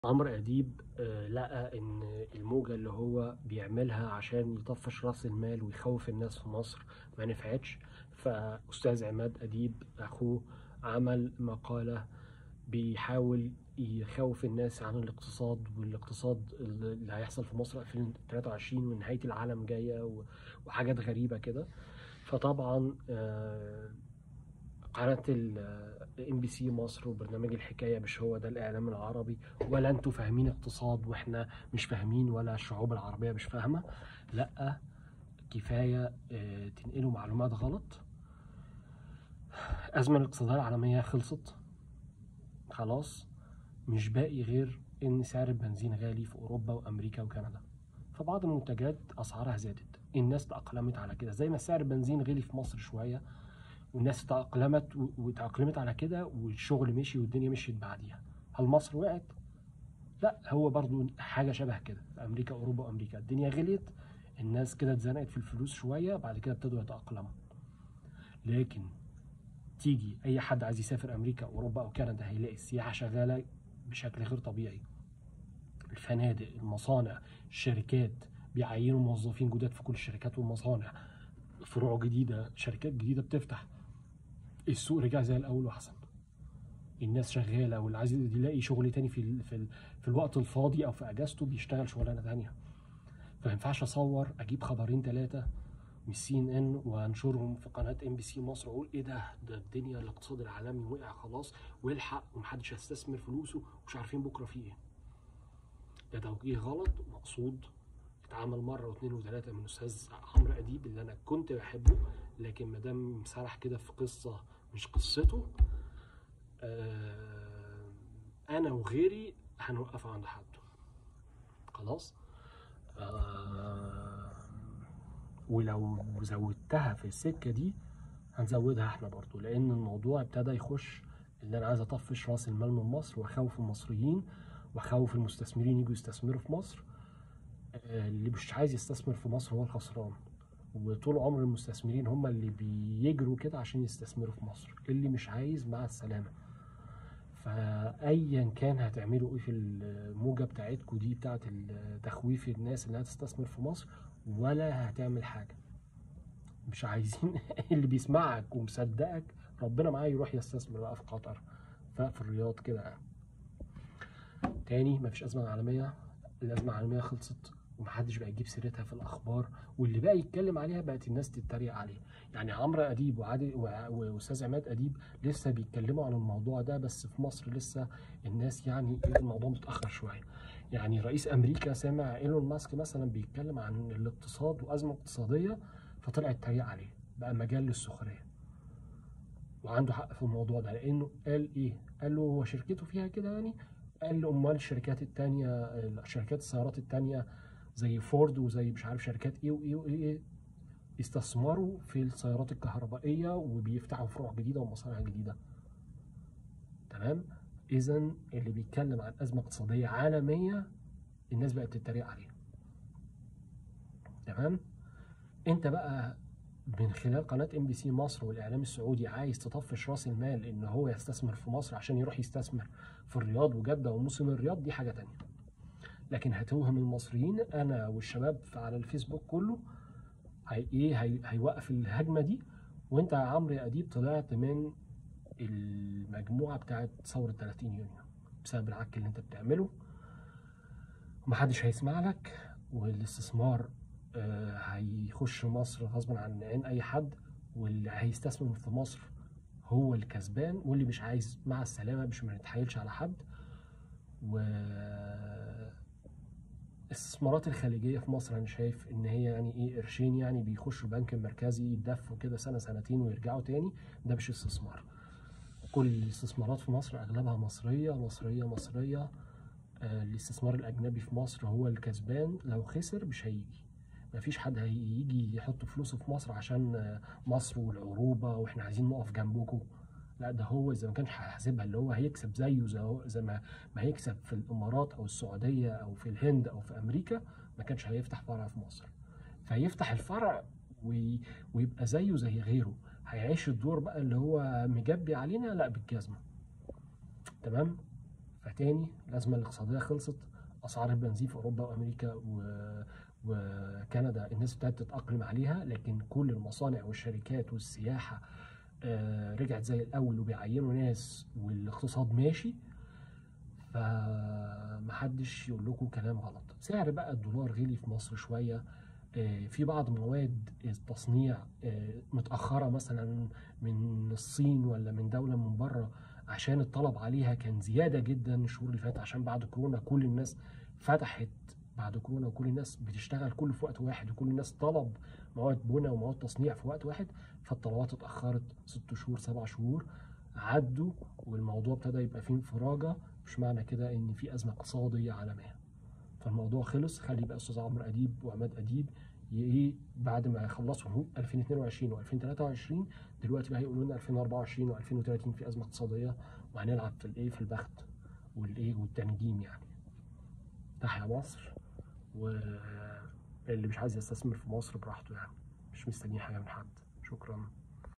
عمرو أديب آه، لقى إن الموجة اللي هو بيعملها عشان يطفش رأس المال ويخوف الناس في مصر ما نفعتش فأستاذ عماد أديب أخوه عمل مقالة بيحاول يخوف الناس عن الاقتصاد والاقتصاد اللي هيحصل في مصر 2023 ونهاية العالم جاية و- وحاجات غريبة كده فطبعا آه، قناة الام بي سي مصر وبرنامج الحكاية مش هو ده الإعلام العربي ولا انتوا فاهمين اقتصاد واحنا مش فاهمين ولا الشعوب العربية مش فاهمة لا كفاية آه، تنقلوا معلومات غلط الأزمة الاقتصادية العالمية خلصت خلاص مش باقي غير إن سعر البنزين غالي في أوروبا وأمريكا وكندا فبعض المنتجات أسعارها زادت الناس تأقلمت على كده زي ما سعر البنزين غلي في مصر شوية والناس تأقلمت و- وتأقلمت على كده والشغل مشي والدنيا مشيت بعديها هل مصر وقعت؟ لا هو برضو حاجة شبه كده في أمريكا أوروبا وأمريكا الدنيا غليت الناس كده اتزنقت في الفلوس شوية بعد كده ابتدوا يتأقلموا لكن تيجي أي حد عايز يسافر أمريكا أوروبا أو كندا هيلاقي السياحة شغالة بشكل غير طبيعي الفنادق المصانع الشركات بيعينوا موظفين جداد في كل الشركات والمصانع فروع جديدة شركات جديدة بتفتح السوق رجع زي الأول وأحسن الناس شغالة واللي عايز يلاقي شغل تاني في ال في, ال في الوقت الفاضي أو في أجازته بيشتغل شغلانة تانية فما ينفعش أصور أجيب خبرين ثلاثة من سي ان ان وانشرهم في قناه ام بي سي مصر واقول ايه ده ده الدنيا الاقتصاد العالمي وقع خلاص والحق ومحدش هيستثمر فلوسه ومش عارفين بكره في ايه ده توجيه غلط مقصود اتعمل مره واثنين وثلاثه من استاذ عمرو اديب اللي انا كنت بحبه لكن ما دام سرح كده في قصه مش قصته آه انا وغيري هنوقفه عند حده خلاص آه ولو زودتها في السكه دي هنزودها احنا برضو لان الموضوع ابتدى يخش اللي انا عايز اطفش راس المال من مصر واخوف المصريين واخوف المستثمرين يجوا يستثمروا في مصر آه، اللي مش عايز يستثمر في مصر هو الخسران وطول عمر المستثمرين هم اللي بيجروا كده عشان يستثمروا في مصر اللي مش عايز مع السلامة فأيا كان هتعملوا ايه في الموجة بتاعتكم دي بتاعت تخويف الناس اللي هتستثمر في مصر ولا هتعمل حاجة مش عايزين اللي بيسمعك ومصدقك ربنا معاه يروح يستثمر بقى في قطر ففي الرياض كده يعني. تاني مفيش أزمة عالمية الأزمة العالمية خلصت ومحدش بقى يجيب سيرتها في الأخبار واللي بقى يتكلم عليها بقت الناس تتريق عليه يعني عمرو أديب وعادل و- وأستاذ عماد أديب لسه بيتكلموا عن الموضوع ده بس في مصر لسه الناس يعني إيه الموضوع متأخر شوية يعني رئيس أمريكا سامع إيلون ماسك مثلا بيتكلم عن الاقتصاد وأزمة اقتصادية فطلع يتريق عليه بقى مجال للسخرية وعنده حق في الموضوع ده لانه قال ايه قال له هو شركته فيها كده يعني قال له امال الشركات التانية شركات السيارات التانية زي فورد وزي مش عارف شركات ايه وايه وايه استثمروا في السيارات الكهربائية وبيفتحوا فروع جديدة ومصانع جديدة تمام اذا اللي بيتكلم عن ازمة اقتصادية عالمية الناس بقت تتريق عليه تمام انت بقى من خلال قناة ام بي سي مصر والاعلام السعودي عايز تطفش راس المال ان هو يستثمر في مصر عشان يروح يستثمر في الرياض وجدة وموسم الرياض دي حاجة تانية لكن هتوهم المصريين انا والشباب على الفيسبوك كله هي ايه هي هيوقف الهجمة دي وانت يا عمرو يا اديب طلعت من المجموعة بتاعت ثورة 30 يونيو بسبب العك اللي انت بتعمله ومحدش هيسمع لك والاستثمار آه، هيخش مصر غصبا عن عين اي حد واللي هيستثمر في مصر هو الكسبان واللي مش عايز مع السلامه مش ما نتحايلش على حد و الاستثمارات الخارجيه في مصر انا شايف ان هي يعني ايه قرشين يعني بيخشوا البنك المركزي يتدفوا كده سنه سنتين ويرجعوا تاني ده مش استثمار كل الاستثمارات في مصر اغلبها مصريه مصريه مصريه آه، الاستثمار الاجنبي في مصر هو الكسبان لو خسر مش هيجي مفيش حد هيجي يحط فلوسه في مصر عشان آه، مصر والعروبه واحنا عايزين نقف جنبكم لا ده هو اذا ما كانش هيحسبها اللي هو هيكسب زيه زي, هو- زي ما ما هيكسب في الامارات او السعوديه او في الهند او في امريكا ما كانش هيفتح فرع في مصر فيفتح الفرع وي- ويبقى زيه زي غيره هيعيش الدور بقى اللي هو مجبي علينا لا بالجزمه تمام فتاني الازمه الاقتصاديه خلصت اسعار البنزين في اوروبا وامريكا و... وكندا الناس ابتدت تتاقلم عليها لكن كل المصانع والشركات والسياحه آه، رجعت زي الاول وبيعينوا ناس والاقتصاد ماشي فمحدش يقول لكم كلام غلط سعر بقى الدولار غلي في مصر شويه آه، في بعض مواد التصنيع آه، متاخره مثلا من الصين ولا من دوله من بره عشان الطلب عليها كان زياده جدا الشهور اللي فاتت عشان بعد كورونا كل الناس فتحت بعد كورونا وكل الناس بتشتغل كل في وقت واحد وكل الناس طلب مواد بنى ومواد تصنيع في وقت واحد فالطلبات اتاخرت ست شهور سبع شهور عدوا والموضوع ابتدى يبقى فيه انفراجه مش معنى كده ان في ازمه اقتصاديه عالميه فالموضوع خلص خلي بقى استاذ عمرو اديب وعماد اديب ايه بعد ما يخلصوا 2022 و2023 دلوقتي بقى هيقولوا لنا 2024 و2030 في ازمه اقتصاديه وهنلعب في الايه في البخت والايه والتنجيم يعني تحيا مصر واللي مش عايز يستثمر في مصر براحته يعني مش مستنيين حاجه من حد شكرا